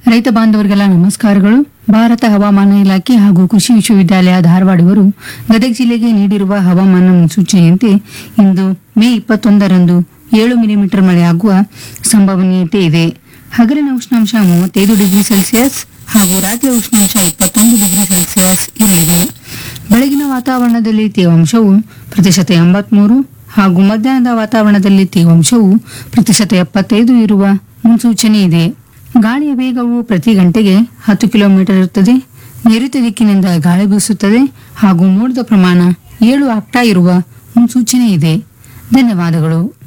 ರೈತ ಬಾಂಧವರಿಗೆಲ್ಲ ನಮಸ್ಕಾರಗಳು ಭಾರತ ಹವಾಮಾನ ಇಲಾಖೆ ಹಾಗೂ ಕೃಷಿ ವಿಶ್ವವಿದ್ಯಾಲಯ ಧಾರವಾಡ ಇವರು ಗದಗ ಜಿಲ್ಲೆಗೆ ನೀಡಿರುವ ಹವಾಮಾನ ಮುನ್ಸೂಚನೆಯಂತೆ ಇಂದು ಮೇ ಇಪ್ಪತ್ತೊಂದರಂದು ಏಳು ಮಿಲಿಮೀಟರ್ ಮಳೆಯಾಗುವ ಸಂಭವನೀಯತೆ ಇದೆ ಹಗಲಿನ ಉಷ್ಣಾಂಶ ಮೂವತ್ತೈದು ಡಿಗ್ರಿ ಸೆಲ್ಸಿಯಸ್ ಹಾಗೂ ರಾತ್ರಿ ಉಷ್ಣಾಂಶ ಇಪ್ಪತ್ತೊಂದು ಡಿಗ್ರಿ ಸೆಲ್ಸಿಯಸ್ ಇರಲಿದೆ ಬೆಳಗಿನ ವಾತಾವರಣದಲ್ಲಿ ತೇವಾಂಶವು ಪ್ರತಿಶತ ಎಂಬತ್ಮೂರು ಹಾಗೂ ಮಧ್ಯಾಹ್ನದ ವಾತಾವರಣದಲ್ಲಿ ತೇವಾಂಶವು ಪ್ರತಿಶತ ಎಪ್ಪತ್ತೈದು ಇರುವ ಮುನ್ಸೂಚನೆ ಇದೆ ಗಾಳಿಯ ವೇಗವು ಪ್ರತಿ ಗಂಟೆಗೆ ಹತ್ತು ಕಿಲೋಮೀಟರ್ ಇರುತ್ತದೆ ನೈಋತ್ಯ ದಿಕ್ಕಿನಿಂದ ಗಾಳಿ ಬೀಸುತ್ತದೆ ಹಾಗೂ ಮೋಡದ ಪ್ರಮಾಣ ಏಳು ಆಗ್ತಾ ಇರುವ ಮುನ್ಸೂಚನೆ ಇದೆ ಧನ್ಯವಾದಗಳು